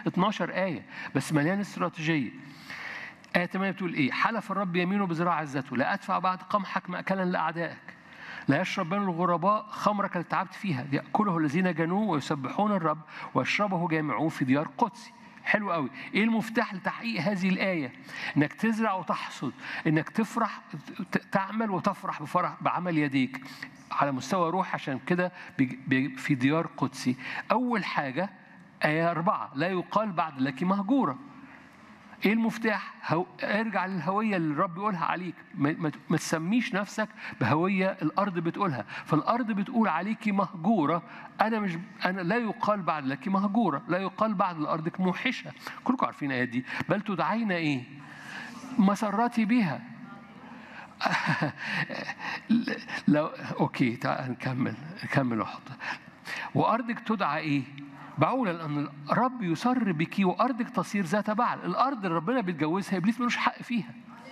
12 آية بس مليان استراتيجية آية 8 بتقول إيه؟ حلف الرب يمينه بذراع عزته لا أدفع بعد قمحك مأكلا لأعدائك لا يشرب بين الغرباء خمرك التي تعبت فيها يأكله الذين جنوه ويسبحون الرب ويشربه جامعوه في ديار قدسي حلو قوي ايه المفتاح لتحقيق هذه الايه انك تزرع وتحصد انك تفرح ت- تعمل وتفرح بفرح بعمل يديك على مستوى روح عشان كده بي- بي- في ديار قدسي اول حاجه ايه اربعه لا يقال بعد لك مهجوره ايه المفتاح؟ هو... ارجع للهويه اللي الرب يقولها عليك، ما, ما... ما تسميش نفسك بهويه الارض بتقولها، فالارض بتقول عليكي مهجوره، انا مش انا لا يقال بعد لك مهجوره، لا يقال بعد لارضك موحشه، كلكم عارفين الايات دي، بل تدعين ايه؟ مسرتي بها لو اوكي تعال نكمل نكمل واحط وارضك تدعى ايه؟ بعولة لأن الرب يسر بك وأرضك تصير ذات بعل الأرض اللي ربنا بيتجوزها إبليس ملوش حق فيها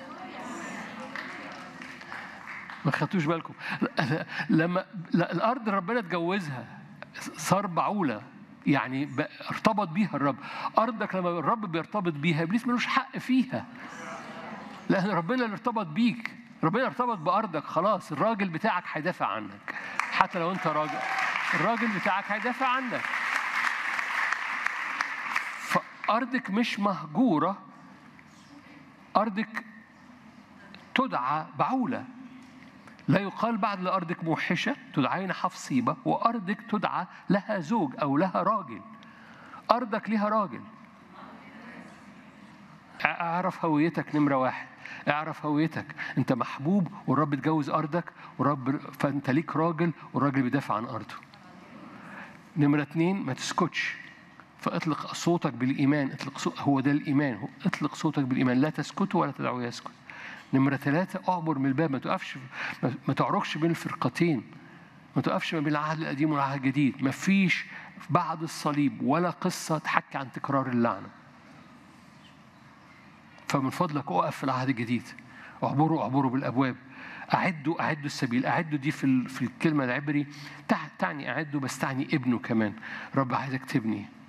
ما خدتوش بالكم لما لا، الأرض اللي ربنا اتجوزها صار بعولة يعني ب- ارتبط بيها الرب أرضك لما الرب بيرتبط بيها إبليس ملوش حق فيها لأن ربنا اللي ارتبط بيك ربنا ارتبط بأرضك خلاص الراجل بتاعك هيدافع عنك حتى لو أنت راجل الراجل بتاعك هيدافع عنك فأرضك مش مهجورة أرضك تدعى بعولة لا يقال بعد لأرضك موحشة تدعين حفصيبة وأرضك تدعى لها زوج أو لها راجل أرضك لها راجل اعرف هويتك نمرة واحد اعرف هويتك انت محبوب والرب اتجوز ارضك والرب فانت ليك راجل والراجل بيدافع عن ارضه نمرة اتنين ما تسكتش فاطلق صوتك بالإيمان اطلق صوت هو ده الإيمان هو اطلق صوتك بالإيمان لا تسكتوا ولا تدعوا يسكت نمرة ثلاثة أعبر من الباب ما تقفش ما- ما تعرجش بين الفرقتين ما تقفش ما بين العهد القديم والعهد الجديد ما فيش بعد الصليب ولا قصة تحكي عن تكرار اللعنة فمن فضلك اقف في العهد الجديد اعبروا اعبروا بالابواب اعدوا اعدوا السبيل اعدوا دي في ال- في الكلمه العبري تع- تعني اعدوا بس تعني ابنه كمان رب عايزك تبني